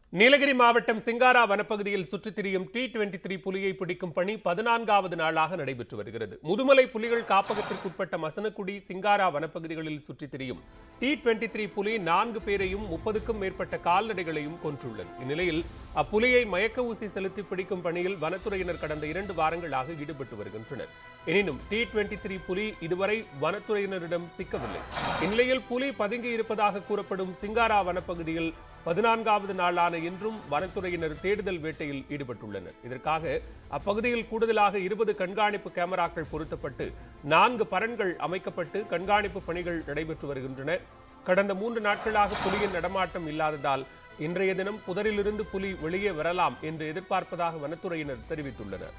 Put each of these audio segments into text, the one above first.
நீலகிரி மாவட்டம் சிங்காரா வனப்பகுதியில் சுற்றித் திரியும் டி டுவெண்டி த்ரீ புலியை பிடிக்கும் பணி பதினான்காவது நாளாக நடைபெற்று வருகிறது முதுமலை புலிகள் காப்பகத்திற்குட்பட்ட மசனக்குடி சிங்காரா வனப்பகுதிகளில் சுற்றித் திரியும் டி டுவெண்டி த்ரீ புலி நான்கு பேரையும் முப்பதுக்கும் மேற்பட்ட கால்நடைகளையும் கொன்றுள்ளது இந்நிலையில் அப்புலியை மயக்க ஊசி செலுத்தி பிடிக்கும் பணியில் வனத்துறையினர் கடந்த இரண்டு வாரங்களாக ஈடுபட்டு வருகின்றனர் எனினும் டி டுவெண்டி த்ரீ புலி இதுவரை வனத்துறையினரிடம் சிக்கவில்லை இந்நிலையில் புலி பதுங்கி இருப்பதாக கூறப்படும் சிங்காரா வனப்பகுதியில் பதினான்காவது நாளான இன்றும் வனத்துறையினர் தேடுதல் வேட்டையில் ஈடுபட்டுள்ளனர் இதற்காக அப்பகுதியில் கூடுதலாக இருபது கண்காணிப்பு கேமராக்கள் பொருத்தப்பட்டு நான்கு பரன்கள் அமைக்கப்பட்டு கண்காணிப்பு பணிகள் நடைபெற்று வருகின்றன கடந்த மூன்று நாட்களாக புலியின் நடமாட்டம் இல்லாததால் இன்றைய தினம் புதரிலிருந்து புலி வெளியே வரலாம் என்று எதிர்பார்ப்பதாக வனத்துறையினர் தெரிவித்துள்ளனர்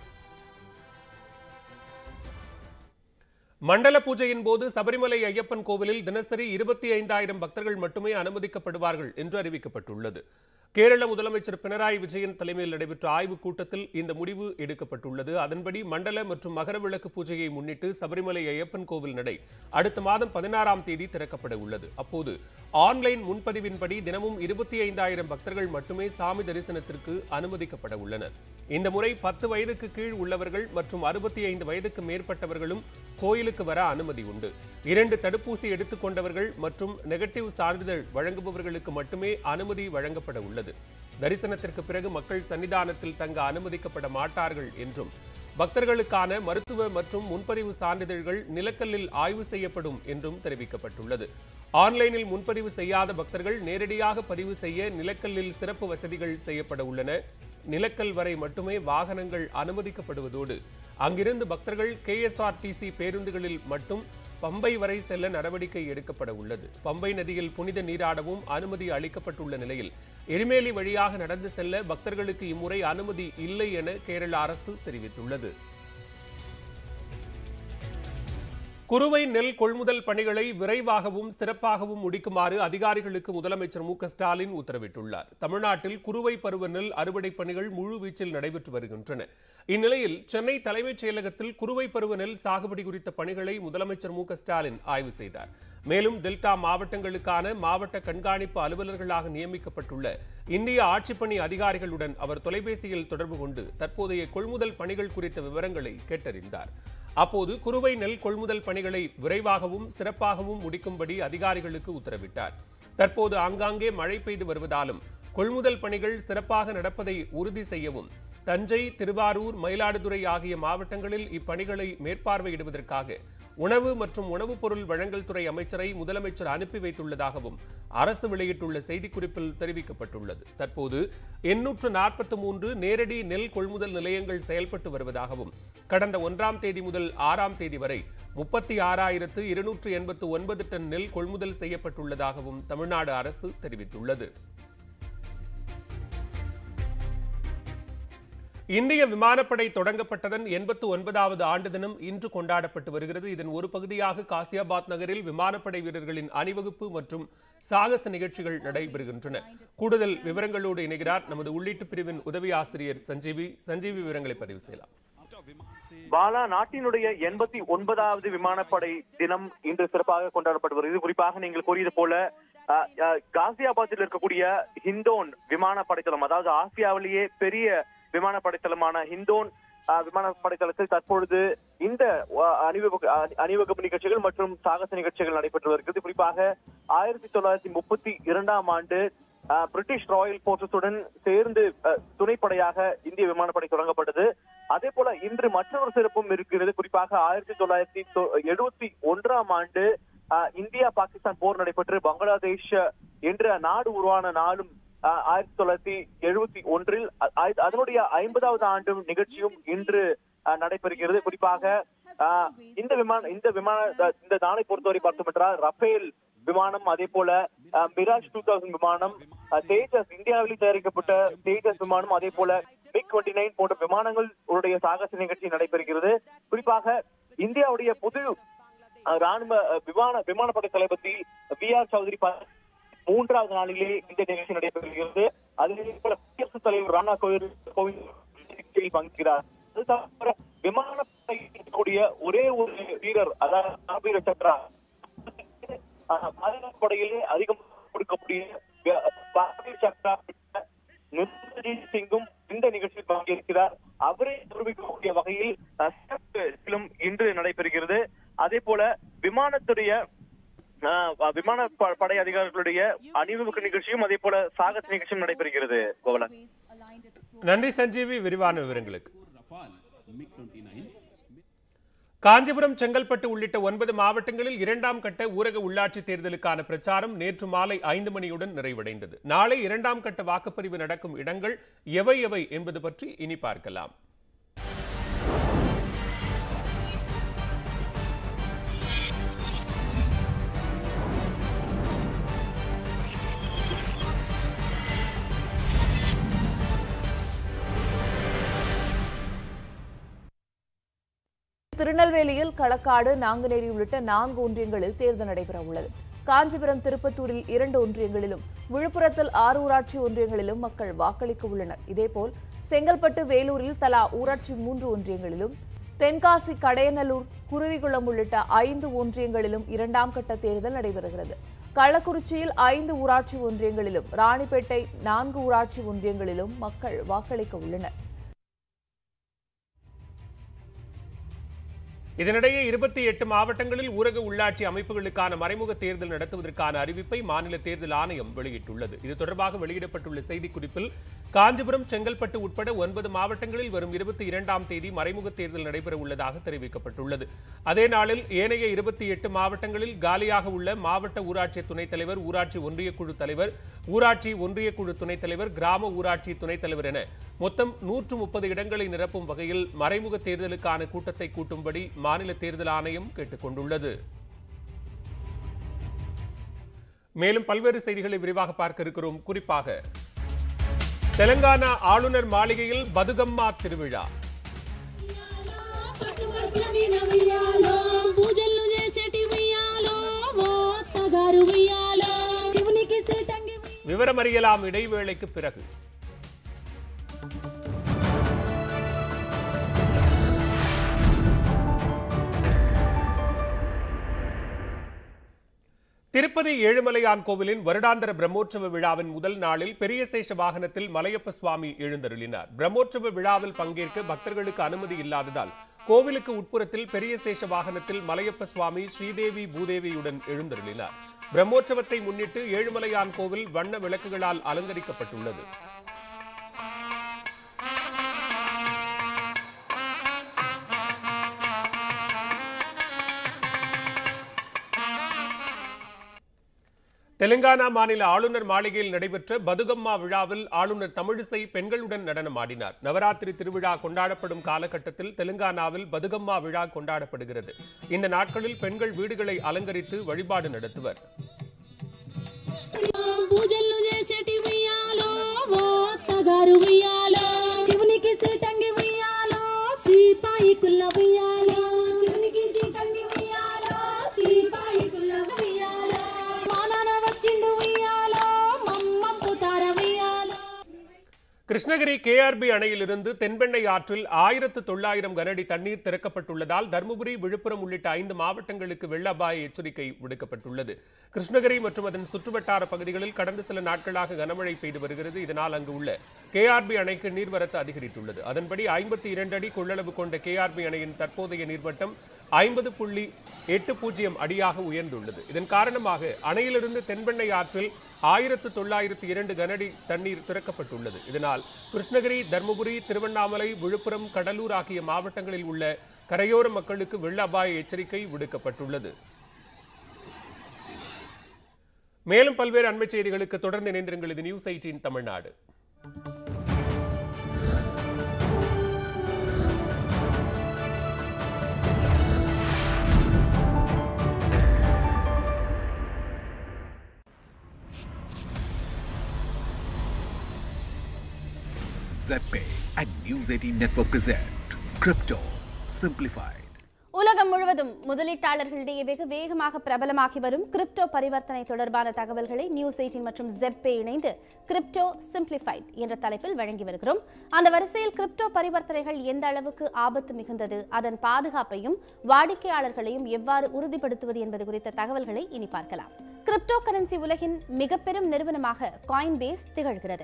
மண்டல பூஜையின் போது சபரிமலை ஐயப்பன் கோவிலில் தினசரி இருபத்தி ஐந்தாயிரம் பக்தர்கள் மட்டுமே அனுமதிக்கப்படுவார்கள் என்று அறிவிக்கப்பட்டுள்ளது கேரள முதலமைச்சர் பினராயி விஜயன் தலைமையில் நடைபெற்ற ஆய்வுக் கூட்டத்தில் இந்த முடிவு எடுக்கப்பட்டுள்ளது அதன்படி மண்டல மற்றும் மகர விளக்கு பூஜையை முன்னிட்டு சபரிமலை ஐயப்பன் கோவில் நடை அடுத்த மாதம் பதினாறாம் தேதி திறக்கப்பட உள்ளது அப்போது ஆன்லைன் முன்பதிவின்படி தினமும் இருபத்தி ஐந்தாயிரம் பக்தர்கள் மட்டுமே சாமி தரிசனத்திற்கு அனுமதிக்கப்பட உள்ளனர் இந்த முறை பத்து வயதுக்கு கீழ் உள்ளவர்கள் மற்றும் அறுபத்தி ஐந்து வயதுக்கு மேற்பட்டவர்களும் கோயிலுக்கு வர அனுமதி உண்டு இரண்டு தடுப்பூசி எடுத்துக் கொண்டவர்கள் மற்றும் நெகட்டிவ் சான்றிதழ் வழங்குபவர்களுக்கு மட்டுமே அனுமதி வழங்கப்பட உள்ளது தரிசனத்திற்கு பிறகு மக்கள் சன்னிதானத்தில் தங்க அனுமதிக்கப்பட மாட்டார்கள் என்றும் பக்தர்களுக்கான மருத்துவ மற்றும் முன்பதிவு சான்றிதழ்கள் நிலக்கல்லில் ஆய்வு செய்யப்படும் என்றும் தெரிவிக்கப்பட்டுள்ளது ஆன்லைனில் முன்பதிவு செய்யாத பக்தர்கள் நேரடியாக பதிவு செய்ய நிலக்கல்லில் சிறப்பு வசதிகள் செய்யப்பட உள்ளன நிலக்கல் வரை மட்டுமே வாகனங்கள் அனுமதிக்கப்படுவதோடு அங்கிருந்து பக்தர்கள் கேஎஸ்ஆர்டிசி பேருந்துகளில் மட்டும் பம்பை வரை செல்ல நடவடிக்கை எடுக்கப்பட உள்ளது பம்பை நதியில் புனித நீராடவும் அனுமதி அளிக்கப்பட்டுள்ள நிலையில் எரிமேலி வழியாக நடந்து செல்ல பக்தர்களுக்கு இம்முறை அனுமதி இல்லை என கேரள அரசு தெரிவித்துள்ளது குறுவை நெல் கொள்முதல் பணிகளை விரைவாகவும் சிறப்பாகவும் முடிக்குமாறு அதிகாரிகளுக்கு முதலமைச்சர் மு க ஸ்டாலின் உத்தரவிட்டுள்ளார் தமிழ்நாட்டில் குறுவை பருவ நெல் அறுவடை பணிகள் முழுவீச்சில் நடைபெற்று வருகின்றன இந்நிலையில் சென்னை தலைமைச் செயலகத்தில் குறுவை பருவ நெல் சாகுபடி குறித்த பணிகளை முதலமைச்சர் மு க ஸ்டாலின் ஆய்வு செய்தார் மேலும் டெல்டா மாவட்டங்களுக்கான மாவட்ட கண்காணிப்பு அலுவலர்களாக நியமிக்கப்பட்டுள்ள இந்திய ஆட்சிப்பணி அதிகாரிகளுடன் அவர் தொலைபேசியில் தொடர்பு கொண்டு தற்போதைய கொள்முதல் பணிகள் குறித்த விவரங்களை கேட்டறிந்தார் அப்போது குறுவை நெல் கொள்முதல் பணிகளை விரைவாகவும் சிறப்பாகவும் முடிக்கும்படி அதிகாரிகளுக்கு உத்தரவிட்டார் தற்போது ஆங்காங்கே மழை பெய்து வருவதாலும் கொள்முதல் பணிகள் சிறப்பாக நடப்பதை உறுதி செய்யவும் தஞ்சை திருவாரூர் மயிலாடுதுறை ஆகிய மாவட்டங்களில் இப்பணிகளை மேற்பார்வையிடுவதற்காக உணவு மற்றும் உணவுப் பொருள் வழங்கல் துறை அமைச்சரை முதலமைச்சர் அனுப்பி வைத்துள்ளதாகவும் அரசு வெளியிட்டுள்ள செய்திக்குறிப்பில் தெரிவிக்கப்பட்டுள்ளது தற்போது எண்ணூற்று நாற்பத்தி மூன்று நேரடி நெல் கொள்முதல் நிலையங்கள் செயல்பட்டு வருவதாகவும் கடந்த ஒன்றாம் தேதி முதல் ஆறாம் தேதி வரை முப்பத்தி ஆறாயிரத்து இருநூற்று எண்பத்து ஒன்பது டன் நெல் கொள்முதல் செய்யப்பட்டுள்ளதாகவும் தமிழ்நாடு அரசு தெரிவித்துள்ளது இந்திய விமானப்படை தொடங்கப்பட்டதன் எண்பத்து ஒன்பதாவது ஆண்டு தினம் இன்று கொண்டாடப்பட்டு வருகிறது இதன் ஒரு பகுதியாக காசியாபாத் நகரில் விமானப்படை வீரர்களின் அணிவகுப்பு மற்றும் சாகச நிகழ்ச்சிகள் நடைபெறுகின்றன கூடுதல் விவரங்களோடு இணைகிறார் நமது உள்ளீட்டு பிரிவின் உதவி ஆசிரியர் சஞ்சீவி சஞ்சீவி விவரங்களை பதிவு செய்யலாம் பாலா நாட்டினுடைய எண்பத்தி ஒன்பதாவது விமானப்படை தினம் இன்று சிறப்பாக கொண்டாடப்பட்டு வருகிறது குறிப்பாக நீங்கள் கூறியது போல அஹ், அஹ், காசியாபாத்தில் இருக்கக்கூடிய ஹிந்தோன் விமானப்படை தளம் அதாவது ஆசியாவிலேயே பெரிய விமானப்படை தளமான ஹிந்தோன் அஹ், விமானப்படை தளத்தில் தற்பொழுது இந்த அஹ், அணிவகுப்பு அஹ், அணிவகுப்பு நிகழ்ச்சிகள் மற்றும் சாகச நிகழ்ச்சிகள் நடைபெற்று வருகிறது குறிப்பாக ஆயிரத்தி தொள்ளாயிரத்தி முப்பத்தி இரண்டாம் ஆண்டு அஹ், பிரிட்டிஷ் ராயல் போர்சஸுடன் சேர்ந்து அஹ், துணைப்படையாக இந்திய விமானப்படை தொடங்கப்பட்டது அதே போல இன்று மற்றொரு சிறப்பும் இருக்கிறது குறிப்பாக ஆயிரத்தி தொள்ளாயிரத்தி எழுபத்தி ஒன்றாம் ஆண்டு அஹ், இந்தியா பாகிஸ்தான் போர் நடைபெற்று பங்களாதேஷ் என்ற நாடு உருவான நாளும் அஹ், ஆயிரத்தி தொள்ளாயிரத்தி எழுபத்தி ஒன்றில் அ- ஆயிரத்தி- அதனுடைய ஐம்பதாவது ஆண்டு நிகழ்ச்சியும் இன்று அஹ், நடைபெறுகிறது குறிப்பாக அஹ், இந்த விமான இந்த விமான அஹ், இந்த நாளை பொறுத்தவரை பார்த்தோம் என்றால் ரஃபேல் விமானம் அதே போல அஹ், மிராஜ் டூ தௌசண்ட் விமானம் அஹ், தேஜஸ் இந்தியாவில் தயாரிக்கப்பட்ட தேஜஸ் விமானம் அதே போல மிக் டுவெண்ட்டி நைன் போன்ற விமானங்கள் உடைய சாகச நிகழ்ச்சி நடைபெறுகிறது குறிப்பாக இந்தியாவுடைய புது அஹ், ராணுவ அஹ், விமான விமானப்படை தளபதி வி ஆர் சௌத்ரி ப- மூன்றாவது நாளிலே இந்த நிகழ்ச்சி நடைபெறுகிறது அதே போல குடியரசுத் தலைவர் ராம்நாத் கோவிந்த் கோவிந்த் நிகழ்ச்சியில் பங்கேற்கிறார் அது தவிர விமானப்படை இருக்கக்கூடிய ஒரே ஒரு வீரர் அதாவது காபீர சக்ரா அஹ், பாதுகாப்பு படையிலே அதிகம் கொடுக்கக்கூடிய வி- காபீர் சக்ரா போல விமானத்துடைய ஆஹ், விமான ப- படை அதிகாரிகளுடைய அணிவகுப்பு நிகழ்ச்சியும் அதே போல சாகச நிகழ்ச்சியும் நடைபெறுகிறது கோவலன் நன்றி சஞ்சீவி விரிவான விவரங்களுக்கு காஞ்சிபுரம் செங்கல்பட்டு உள்ளிட்ட ஒன்பது மாவட்டங்களில் இரண்டாம் கட்ட ஊரக உள்ளாட்சி தேர்தலுக்கான பிரச்சாரம் நேற்று மாலை ஐந்து மணியுடன் நிறைவடைந்தது நாளை இரண்டாம் கட்ட வாக்குப்பதிவு நடக்கும் இடங்கள் எவை எவை என்பது பற்றி இனி பார்க்கலாம் திருநெல்வேலியில் களக்காடு நாங்குநேரி உள்ளிட்ட நான்கு ஒன்றியங்களில் தேர்தல் நடைபெற உள்ளது காஞ்சிபுரம் திருப்பத்தூரில் இரண்டு ஒன்றியங்களிலும் விழுப்புரத்தில் ஆறு ஊராட்சி ஒன்றியங்களிலும் மக்கள் வாக்களிக்க உள்ளனர் இதேபோல் செங்கல்பட்டு வேலூரில் தலா ஊராட்சி மூன்று ஒன்றியங்களிலும் தென்காசி கடையநல்லூர் குருவிகுளம் உள்ளிட்ட ஐந்து ஒன்றியங்களிலும் இரண்டாம் கட்ட தேர்தல் நடைபெறுகிறது கள்ளக்குறிச்சியில் ஐந்து ஊராட்சி ஒன்றியங்களிலும் ராணிப்பேட்டை நான்கு ஊராட்சி ஒன்றியங்களிலும் மக்கள் வாக்களிக்க உள்ளனர் இதனிடையே இருபத்தி எட்டு மாவட்டங்களில் ஊரக உள்ளாட்சி அமைப்புகளுக்கான மறைமுக தேர்தல் நடத்துவதற்கான அறிவிப்பை மாநில தேர்தல் ஆணையம் வெளியிட்டுள்ளது இது தொடர்பாக வெளியிடப்பட்டுள்ள செய்திக்குறிப்பில் காஞ்சிபுரம் செங்கல்பட்டு உட்பட ஒன்பது மாவட்டங்களில் வரும் இருபத்தி இரண்டாம் தேதி மறைமுக தேர்தல் நடைபெற உள்ளதாக தெரிவிக்கப்பட்டுள்ளது அதே நாளில் ஏனைய இருபத்தி எட்டு மாவட்டங்களில் காலியாக உள்ள மாவட்ட ஊராட்சி துணைத் தலைவர் ஊராட்சி ஒன்றிய குழு தலைவர் ஊராட்சி ஒன்றிய குழு துணைத் தலைவர் கிராம ஊராட்சி துணைத் தலைவர் என மொத்தம் நூற்று முப்பது இடங்களை நிரப்பும் வகையில் மறைமுக தேர்தலுக்கான கூட்டத்தை கூட்டும்படி மாநில தேர்தல் ஆணையம் கேட்டுக் கொண்டுள்ளது மேலும் பல்வேறு செய்திகளை விரிவாக பார்க்க இருக்கிறோம் குறிப்பாக தெலங்கானா ஆளுநர் மாளிகையில் பதுகம்மா திருவிழா వినవియాలో పూజలు చేసేటి వెయ్యాలో ఓ అత్తగారు వెయ్యాలో శివునికి సీటంగి వెయ్యాలో. விவரமறியலாம் இடைவேளைக்கு பிறகு திருப்பதி ஏழுமலையான் கோவிலின் வருடாந்திர பிரம்மோற்சவ விழாவின் முதல் நாளில் பெரிய சேஷ வாகனத்தில் மலையப்ப சுவாமி எழுந்தருளினார் பிரம்மோற்சவ விழாவில் பங்கேற்க பக்தர்களுக்கு அனுமதி இல்லாததால் கோவிலுக்கு உட்புறத்தில் பெரிய சேஷ வாகனத்தில் மலையப்ப சுவாமி ஸ்ரீதேவி பூதேவியுடன் எழுந்தருளினார் பிரம்மோற்சவத்தை முன்னிட்டு ஏழுமலையான் கோவில் வண்ண விளக்குகளால் அலங்கரிக்கப்பட்டுள்ளது தெலுங்கானா மாநில ஆளுநர் மாளிகையில் நடைபெற்ற பதுகம்மா விழாவில் ஆளுநர் தமிழிசை பெண்களுடன் நடனமாடினார் நவராத்திரி திருவிழா கொண்டாடப்படும் காலகட்டத்தில் தெலுங்கானாவில் பதுகம்மா விழா கொண்டாடப்படுகிறது இந்த நாட்களில் பெண்கள் வீடுகளை அலங்கரித்து வழிபாடு நடத்துவர் పూజలు చేసేటి వెయ్యాలో ఓ అత్తగారు వెయ్యాలో శివునికి సీటంగి వెయ్యాలో శ్రీపాయి కుల్ల వెయ్యాలో శివునికి సీటంగి వెయ్యాలో శ్రీపాయి కుల్ల వెయ్యాలో మా నాన్న వచ్చిండు వెయ్యాలో మమ్మ పుటార వెయ్యాలో கிருஷ்ணகிரி கேஆர்பி அணையிலிருந்து தென்பெண்ணை ஆற்றில் ஆயிரத்து தொள்ளாயிரம் கனஅடி தண்ணீர் திறக்கப்பட்டுள்ளதால் தருமபுரி விழுப்புரம் உள்ளிட்ட ஐந்து மாவட்டங்களுக்கு வெள்ள அபாய எச்சரிக்கை விடுக்கப்பட்டுள்ளது கிருஷ்ணகிரி மற்றும் அதன் சுற்றுவட்டார பகுதிகளில் கடந்த சில நாட்களாக கனமழை பெய்து வருகிறது இதனால் அங்கு உள்ள கேஆர்பி அணைக்கு நீர்வரத்து அதிகரித்துள்ளது அதன்படி ஐம்பத்தி இரண்டு அடி கொள்ளளவு கொண்ட கேஆர்பி அணையின் தற்போதைய நீர்மட்டம் ஐம்பது புள்ளி எட்டு பூஜ்ஜியம் அடியாக உயர்ந்துள்ளது இதன் காரணமாக அணையிலிருந்து தென்பெண்ணை ஆற்றில் ஆயிரத்து தொள்ளாயிரத்து இரண்டு கனஅடி தண்ணீர் திறக்கப்பட்டுள்ளது இதனால் கிருஷ்ணகிரி தருமபுரி திருவண்ணாமலை விழுப்புரம் கடலூர் ஆகிய மாவட்டங்களில் உள்ள கரையோர மக்களுக்கு வெள்ள அபாய எச்சரிக்கை விடுக்கப்பட்டுள்ளது மேலும் பல்வேறு அண்மைச் செய்திகளுக்கு தொடர்ந்து இணைந்திருங்கள் இது news eighteen Tamil Nadu ZPay and News 18 Network present Crypto Simplified. உலகம் முழுவதும் முதலீட்டாளர்களிடையே வெகு வேகமாக பிரபலமாகி வரும் கிரிப்டோ பரிவர்த்தனை தொடர்பான தகவல்களை நியூஸ் எயிட்டின் மற்றும் ஜெப்பே இணைந்து கிரிப்டோ சிம்பிளிஃபைட் என்ற தலைப்பில் வழங்கி வருகிறோம் அந்த வரிசையில் கிரிப்டோ பரிவர்த்தனைகள் எந்த அளவுக்கு ஆபத்து மிகுந்தது அதன் பாதுகாப்பையும் வாடிக்கையாளர்களையும் எவ்வாறு உறுதிப்படுத்துவது என்பது குறித்த தகவல்களை இனி பார்க்கலாம் கிரிப்டோ கரன்சி உலகின் மிக பெரும் நிறுவனமாக காயின்பேஸ் திகழ்கிறது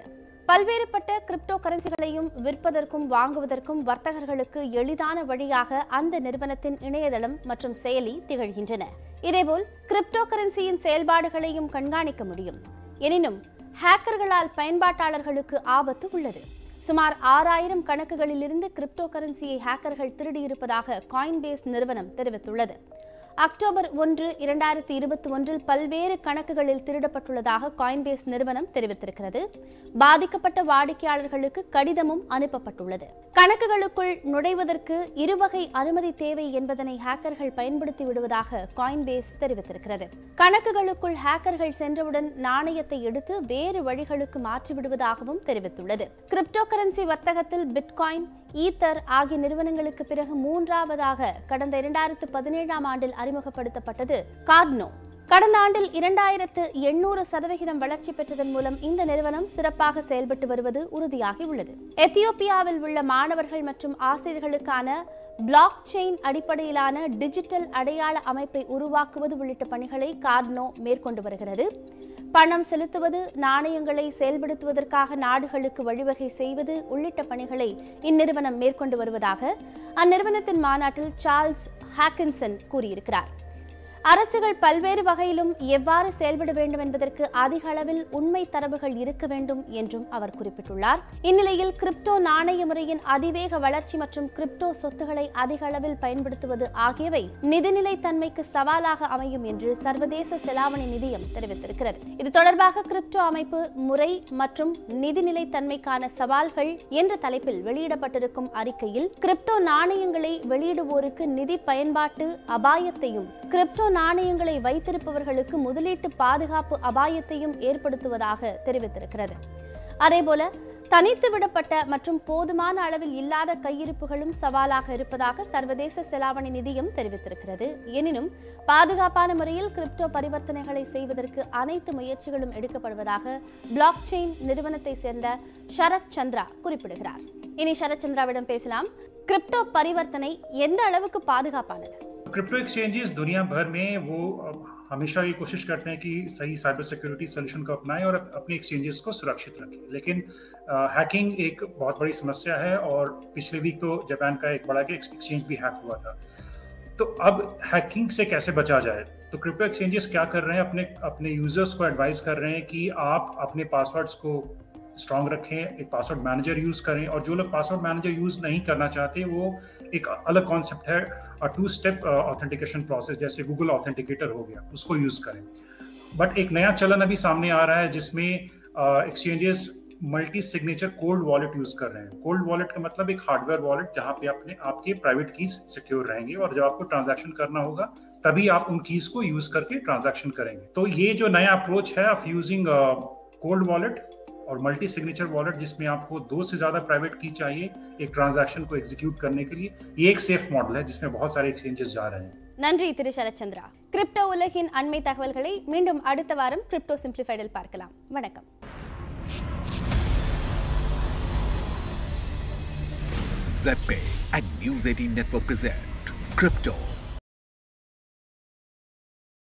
பல்வேறுபட்ட கிரிப்டோ கரன்சிகளையும் விற்பதற்கும் வாங்குவதற்கும் வர்த்தகர்களுக்கு எளிதான வழியாக அந்த நிறுவனத்தின் இணையதளம் மற்றும் செயலி திகழ்கின்றன இதேபோல் கிரிப்டோ கரன்சியின் செயல்பாடுகளையும் கண்காணிக்க முடியும் எனினும் ஹேக்கர்களால் பயன்பாட்டாளர்களுக்கு ஆபத்து உள்ளது சுமார் ஆறாயிரம் கணக்குகளிலிருந்து கிரிப்டோ கரன்சியை ஹேக்கர்கள் திருடியிருப்பதாக காயின்பேஸ் நிறுவனம் தெரிவித்துள்ளது அக்டோபர் ஒன்று இரண்டாயிரத்தி இருபத்தி ஒன்றில் பல்வேறு கணக்குகளில் திருடப்பட்டுள்ளதாக காயின்பேஸ் நிறுவனம் தெரிவித்திருக்கிறது பாதிக்கப்பட்ட வாடிக்கையாளர்களுக்கு கடிதமும் அனுப்பப்பட்டுள்ளது கணக்குகளுக்குள் நுழைவதற்கு இருவகை அனுமதி தேவை என்பதனை ஹேக்கர்கள் பயன்படுத்தி விடுவதாக காயின்பேஸ் தெரிவித்திருக்கிறது கணக்குகளுக்குள் ஹேக்கர்கள் சென்றவுடன் நாணயத்தை எடுத்து வேறு வழிகளுக்கு மாற்றிவிடுவதாகவும் தெரிவித்துள்ளது கிரிப்டோ கரன்சி வர்த்தகத்தில் பிட்காயின் ஈத்தர் ஆகிய நிறுவனங்களுக்கு பிறகு மூன்றாவதாக கடந்த இரண்டாயிரத்து பதினேழாம் ஆண்டில் அறிமுகப்படுத்தப்பட்டது கார்ட்னோ கடந்த ஆண்டில் இரண்டாயிரத்து எண்ணூறு சதவிகிதம் வளர்ச்சி பெற்றதன் மூலம் இந்த நிறுவனம் சிறப்பாக செயல்பட்டு வருவது உறுதியாகி உள்ளது எத்தியோப்பியாவில் உள்ள மாணவர்கள் மற்றும் ஆசிரியர்களுக்கான பிளாக் செயின் அடிப்படையிலான டிஜிட்டல் அடையாள அமைப்பை உருவாக்குவது உள்ளிட்ட பணிகளை கார்ட்னோ மேற்கொண்டு வருகிறது பணம் செலுத்துவது நாணயங்களை செயல்படுத்துவதற்காக நாடுகளுக்கு வழிவகை செய்வது உள்ளிட்ட பணிகளை இந்நிறுவனம் மேற்கொண்டு வருவதாக அந்நிறுவனத்தின் மாநாட்டில் சார்ல்ஸ் ஹாக்கின்சன் கூறியிருக்கிறார் அரசுகள் பல்வேறு வகையிலும் எவ்வாறு செயல்பட வேண்டும் என்பதற்கு அதிக அளவில் உண்மை தரவுகள் இருக்க வேண்டும் என்றும் அவர் குறிப்பிட்டுள்ளார் இந்நிலையில் கிரிப்டோ நாணய முறையின் அதிவேக வளர்ச்சி மற்றும் கிரிப்டோ சொத்துக்களை அதிக அளவில் பயன்படுத்துவது ஆகியவை நிதிநிலை தன்மைக்கு சவாலாக அமையும் என்று சர்வதேச செலாவணி நிதியம் தெரிவித்திருக்கிறது இது தொடர்பாக கிரிப்டோ அமைப்பு முறை மற்றும் நிதிநிலை தன்மைக்கான சவால்கள் என்ற தலைப்பில் வெளியிடப்பட்டிருக்கும் அறிக்கையில் கிரிப்டோ நாணயங்களை வெளியிடுவோருக்கு நிதி பயன்பாட்டு அபாயத்தையும் கிரிப்டோ நாணயங்களை வைத்திருப்பவர்களுக்கு முதலீட்டு பாதுகாப்பு அபாயத்தையும் ஏற்படுத்துவதாக தெரிவித்திருக்கிறது அதேபோல தனித்து விடப்பட்ட மற்றும் போதுமான அளவில் இல்லாத கையிருப்புகளும் சவாலாக இருப்பதாக சர்வதேச செலாவணி நிதியம் தெரிவித்திருக்கிறது எனினும் பாதுகாப்பான முறையில் கிரிப்டோ பரிவர்த்தனைகளை செய்வதற்கு அனைத்து முயற்சிகளும் எடுக்கப்படுவதாக பிளாக் செயின் நிறுவனத்தை சேர்ந்த சரத் சந்திரா குறிப்பிடுகிறார் இனி சரத் சந்திராவிடம் பேசலாம் கிரிப்டோ பரிவர்த்தனை எந்த அளவுக்கு பாதுகாப்பானது क्रिप्टो एक्सचेंजेस दुनिया भर में वो अ, हमेशा ये कोशिश करते हैं कि सही साइबर सिक्योरिटी सोल्यूशन को अपनाएं और अपने एक्सचेंजेस को सुरक्षित रखें लेकिन हैकिंग एक बहुत बड़ी समस्या है और पिछले वीक तो जापान का एक बड़ा एक्सचेंज भी हैक हुआ था तो अब हैकिंग से कैसे बचा जाए तो क्रिप्टो एक्सचेंजेस क्या कर रहे हैं अपने अपने यूजर्स को एडवाइस कर रहे हैं कि आप अपने पासवर्ड्स को स्ट्रांग रखें एक पासवर्ड मैनेजर यूज करें और जो लोग पासवर्ड मैनेजर यूज नहीं करना चाहते वो एक अलग कॉन्सेप्ट है टू स्टेप ऑथेंटिकेशन प्रोसेस जैसे गूगल ऑथेंटिकेटर हो गया उसको यूज करें बट एक नया चलन अभी सामने आ रहा है जिसमें exchanges multi signature cold wallet use कर रहे हैं कोल्ड वॉलेट का मतलब एक हार्डवेयर वॉलेट जहां पे अपने आपके प्राइवेट कीज सिक्योर रहेंगे और जब आपको ट्रांजैक्शन करना होगा तभी आप उन कीज को यूज करके ट्रांजैक्शन करेंगे तो ये जो नया अप्रोच है ऑफ यूजिंग कोल्ड वॉलेट और मल्टी सिग्नेचर वॉलेट जिसमें आपको दो से ज्यादा प्राइवेट की चाहिए एक ट्रांजैक्शन को एग्जीक्यूट करने के लिए ये एक सेफ मॉडल है जिसमें बहुत सारे एक्सचेंजेस जा रहे हैं நன்றி திரு சரத்சந்திரா கிரிப்டோ உலகின் அண்மை தகவல்களை மீண்டும் அடுத்த வாரம் கிரிப்டோ சிம்பிளிஃபைடில் பார்க்கலாம் வணக்கம் ZPay and News 18 Network present Crypto